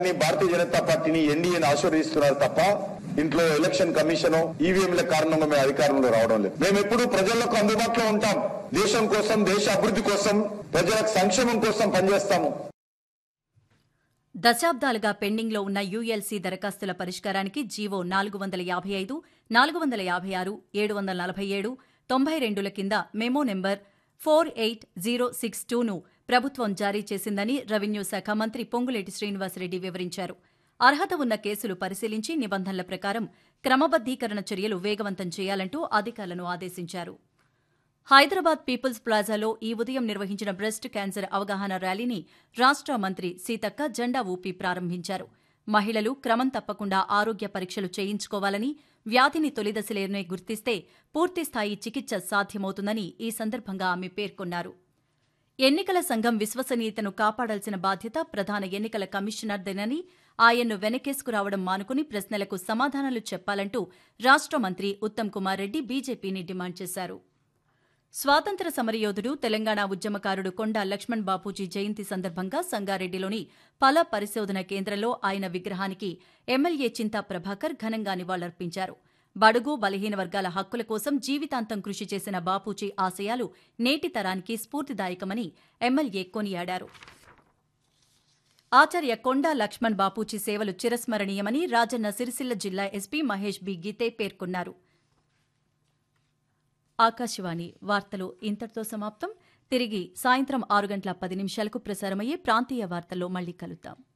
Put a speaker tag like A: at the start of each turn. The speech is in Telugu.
A: కానీ భారతీయ జనతా పార్టీని ఎన్డీఏని ఆశీర్వదిస్తున్నారు తప్ప ఇంట్లో ఎలక్షన్ కమిషన్ ఈవీఎంల కారణంగా మేము అధికారంలో రావడం లేదు మేము ఎప్పుడు ప్రజలకు అందుబాటులో ఉంటాం దేశం కోసం దేశ అభివృద్ధి కోసం ప్రజలకు సంక్షేమం కోసం పనిచేస్తాము
B: దశాబ్దాలుగా పెండింగ్లో ఉన్న యూఎల్సీ దరఖాస్తుల పరిష్కారానికి జీవో నాలుగు వందల యాభై ఐదు నాలుగు వందల యాభై ఆరు ఏడు వందల నలభై ఏడు తొంభై రెండుల కింద memo number four eight zero six టూను ప్రభుత్వం జారీ చేసిందని రెవెన్యూ శాఖ మంత్రి పొంగులేటి శ్రీనివాసరెడ్డి వివరించారు అర్హత ఉన్న కేసులు పరిశీలించి నిబంధనల ప్రకారం క్రమబద్దీకరణ చర్యలు వేగవంతం చేయాలంటూ అధికారులను ఆదేశించారు హైదరాబాద్ పీపుల్స్ ప్లాజాలో ఈ ఉదయం నిర్వహించిన బ్రెస్ట్ క్యాన్సర్ అవగాహన ర్యాలీని రాష్ట్ర మంత్రి సీతక్క జెండా ఊపి ప్రారంభించారు మహిళలు క్రమం తప్పకుండా ఆరోగ్య పరీక్షలు చేయించుకోవాలని వ్యాధిని తొలిదశలోనే గుర్తిస్తే పూర్తిస్థాయి చికిత్స సాధ్యమవుతుందని ఈ సందర్భంగా ఆమె పేర్కొన్నారు ఎన్నికల సంఘం విశ్వసనీయతను కాపాడాల్సిన బాధ్యత ప్రధాన ఎన్నికల కమిషనర్దేనని ఆయన్ను వెనకేసుకురావడం మానుకుని ప్రశ్నలకు సమాధానాలు చెప్పాలంటూ రాష్ట్ర మంత్రి ఉత్తమ్ కుమార్ రెడ్డి బీజేపీని డిమాండ్ చేశారు స్వాతంత్ర సమరయోధుడు తెలంగాణ ఉద్యమకారుడు కొండా లక్ష్మణ్ బాపూజీ జయంతి సందర్భంగా సంగారెడ్డిలోని పల పరిశోధన కేంద్రంలో ఆయన విగ్రహానికి ఎమ్మెల్యే చింతా ప్రభాకర్ ఘనంగా నివాళులర్పించారు బడుగు బలహీన వర్గాల హక్కుల కోసం జీవితాంతం కృషి చేసిన బాపూజీ ఆశయాలు నేటి తరానికి స్ఫూర్తిదాయకమని ఎమ్మెల్యే కొనియాడారు ఆచార్య కొండా లక్ష్మణ్ బాపూజీ సేవలు చిరస్మరణీయమని రాజన్న సిరిసిల్ల జిల్లా ఎస్పీ మహేష్ బి గీతే పేర్కొన్నారు ఆకాశవాణి వార్తలు ఇంతటితో సమాప్తం తిరిగి సాయంత్రం ఆరు గంటల పది నిమిషాలకు ప్రసారమయ్యే ప్రాంతీయ వార్తల్లో మళ్ళీ కలుద్దాం